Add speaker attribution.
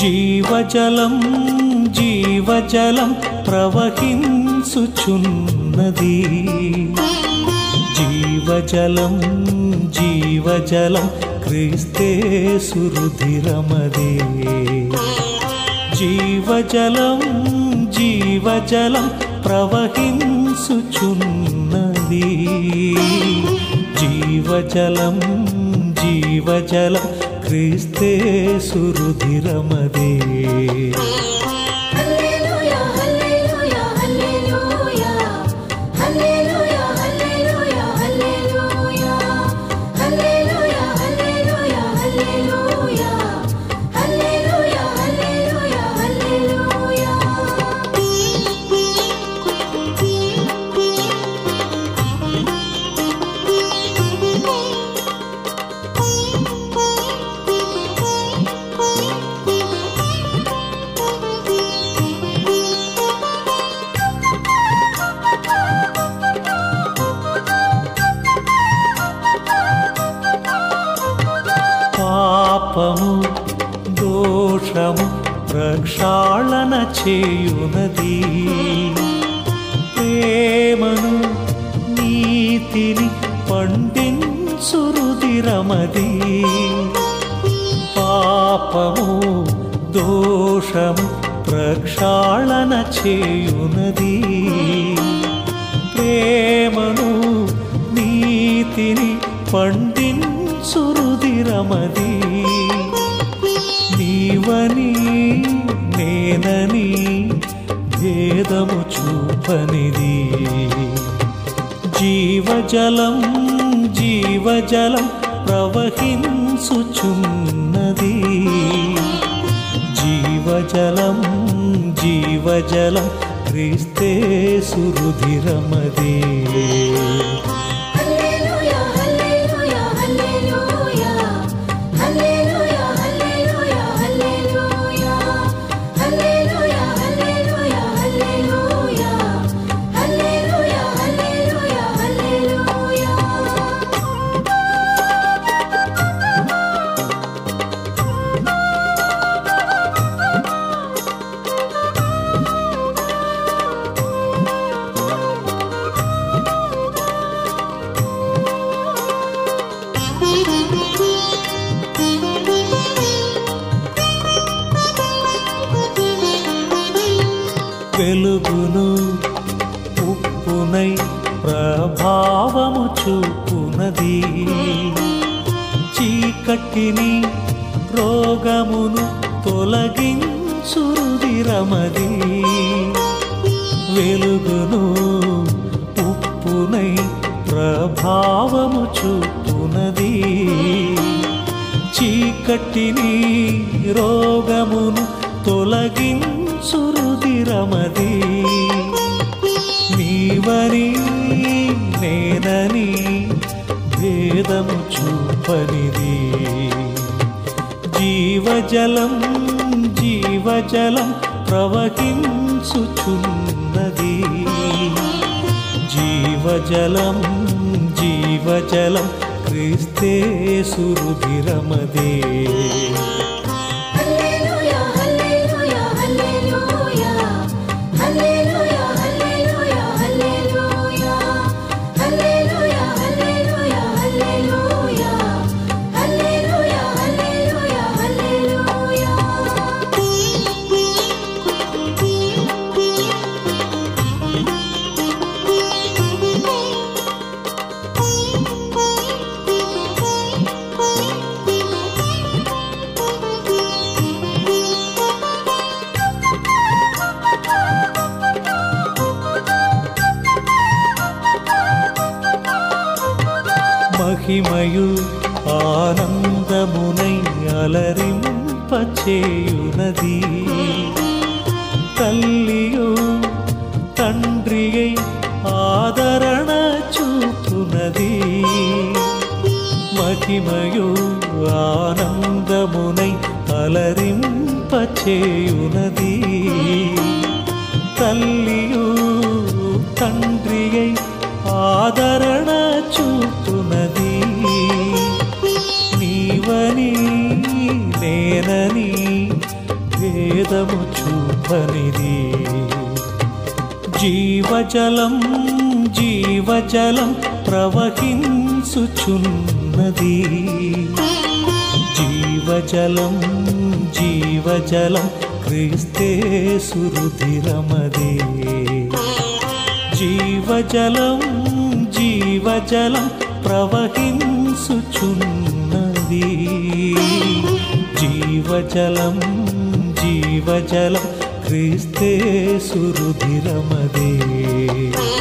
Speaker 1: జీవజలం జీవజలం ప్రవహించుచున్నది జీవజలం జీవజలం క్రీస్తే సురుధిరమదే జీవజలం జీవజలం ప్రవహించుచున్నది జీవజలం జీవజలం క్రీస్తే సురుధిరమదే
Speaker 2: హల్లెలూయా హల్లెలూయా హల్లెలూయా హల్లెలూయా హల్లెలూయా హల్లెలూయా హల్లెలూయా హల్లెలూయా హల్లెలూయా హల్లెలూయా హల్లెలూయా హల్లెలూయా
Speaker 1: పాపము దోషము ప్రక్షాళన చేయునది ప్రేమను నీతిని పండించురుదిరమది పాపము దోషము ప్రక్షాళన చేయునది ప్రేమను నీతిని పండించురుదిరమది నీవని నేనని భేదము చూపనిది జీవజలం జీవజలం ప్రవహించుచున్నది జీవజలం జీవజలం క్రీస్తే సురుధిరమదే
Speaker 2: హల్లెలూయా హల్లెలూయా హల్లెలూయా హల్లెలూయా హల్లెలూయా హల్లెలూయా హల్లెలూయా హల్లెలూయా హల్లెలూయా హల్లెలూయా హల్లెలూయా హల్లెలూయా
Speaker 1: వెలుగును ఉప్పునై ప్రభావము చూపునది చీకటిని రోగమును తొలగించురుదిరమది వెలుగును ఉప్పునై ప్రభావము చూపునది చీకటిని రోగమును తొలగించురుదిరమది నీవని నేనని భేదము చూపనిది జీవజలం జీవజలం ప్రవహించుచున్నది జీవజలం జీవజలం క్రీస్తే సురుధిరమదే
Speaker 2: హల్లెలూయా హల్లెలూయా హల్లెలూయా హల్లెలూయా హల్లెలూయా హల్లెలూయా హల్లెలూయా హల్లెలూయా హల్లెలూయా హల్లెలూయా హల్లెలూయా హల్లెలూయా
Speaker 1: మహిమయు ఆనందమునై అలరింపచేయునది తల్లియు తండ్రియై ఆదరణ చూపునది మహిమయు ఆనందమునై అలరింపచేయునది తల్లియు తండ్రియై ఆదరణ చూపునది నీవని నేనని భేదము చూపనిది జీవజలం జీవజలం ప్రవహించుచున్నది జీవజలం జీవజలం క్రీస్తే సురుధిరమదే జీవజలం జీవజలం ప్రవహించుచున్నది జీవజలం జీవజలం క్రీస్తే సురుధిరమదే